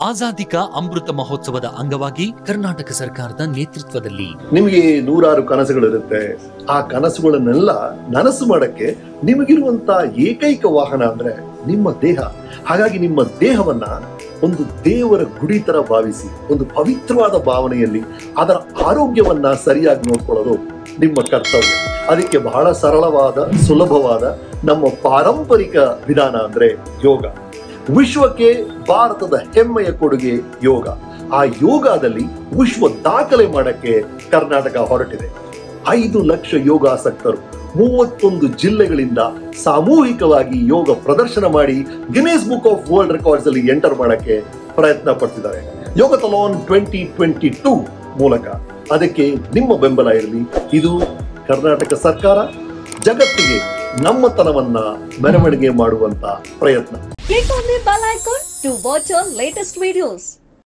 ಆಜಾದಿಕಾ ಅಮೃತ ಮಹೋತ್ಸವದ ಅಂಗವಾಗಿ ಕರ್ನಾಟಕ ಸರ್ಕಾರದ ನೇತೃತ್ವದಲ್ಲಿ ನಿಮಗೆ ನೂರಾರು ಕನಸುಗಳಿರುತ್ತೆ ಆ ಕನಸುಗಳನ್ನೆಲ್ಲ ನನಸು ಮಾಡಕ್ಕೆ ನಿಮಗಿರುವಂತ ಏಕೈಕ ವಾಹನ ಅಂದ್ರೆ ನಿಮ್ಮ ದೇಹ ಹಾಗಾಗಿ ನಿಮ್ಮ ದೇಹವನ್ನ ಒಂದು ದೇವರ ಗುಡಿ ತರ ಭಾವಿಸಿ ಒಂದು ಪವಿತ್ರವಾದ ಭಾವನೆಯಲ್ಲಿ ಅದರ ಆರೋಗ್ಯವನ್ನ ಸರಿಯಾಗಿ ನೋಡ್ಕೊಳ್ಳೋದು ನಿಮ್ಮ ಕರ್ತವ್ಯ ಅದಕ್ಕೆ ಬಹಳ ಸರಳವಾದ ಸುಲಭವಾದ ನಮ್ಮ ಪಾರಂಪರಿಕ ವಿಧಾನ ಅಂದ್ರೆ ಯೋಗ ವಿಶ್ವಕ್ಕೆ ಭಾರತದ ಹೆಮ್ಮೆಯ ಕೊಡುಗೆ ಯೋಗ ಆ ಯೋಗದಲ್ಲಿ ವಿಶ್ವ ದಾಖಲೆ ಮಾಡಕ್ಕೆ ಕರ್ನಾಟಕ ಹೊರಟಿದೆ ಐದು ಲಕ್ಷ ಯೋಗಾಸಕ್ತರು ಮೂವತ್ತೊಂದು ಜಿಲ್ಲೆಗಳಿಂದ ಸಾಮೂಹಿಕವಾಗಿ ಯೋಗ ಪ್ರದರ್ಶನ ಮಾಡಿ Guinness book of world records ಅಲ್ಲಿ ಎಂಟರ್ ಮಾಡಕ್ಕೆ ಪ್ರಯತ್ನ ಪಡ್ತಿದ್ದಾರೆ ಯೋಗ ತಲಾನ್ ಟ್ವೆಂಟಿ ಟ್ವೆಂಟಿ ಟೂ ಮೂಲಕ ಅದಕ್ಕೆ ನಿಮ್ಮ ಬೆಂಬಲ ಇರಲಿ ಇದು ಕರ್ನಾಟಕ ಸರ್ಕಾರ ಜಗತ್ತಿಗೆ ನಮ್ಮತನವನ್ನ ಮೆರವಣಿಗೆ ಮಾಡುವಂತ ಪ್ರಯತ್ನ Click on the bell icon to watch our latest videos.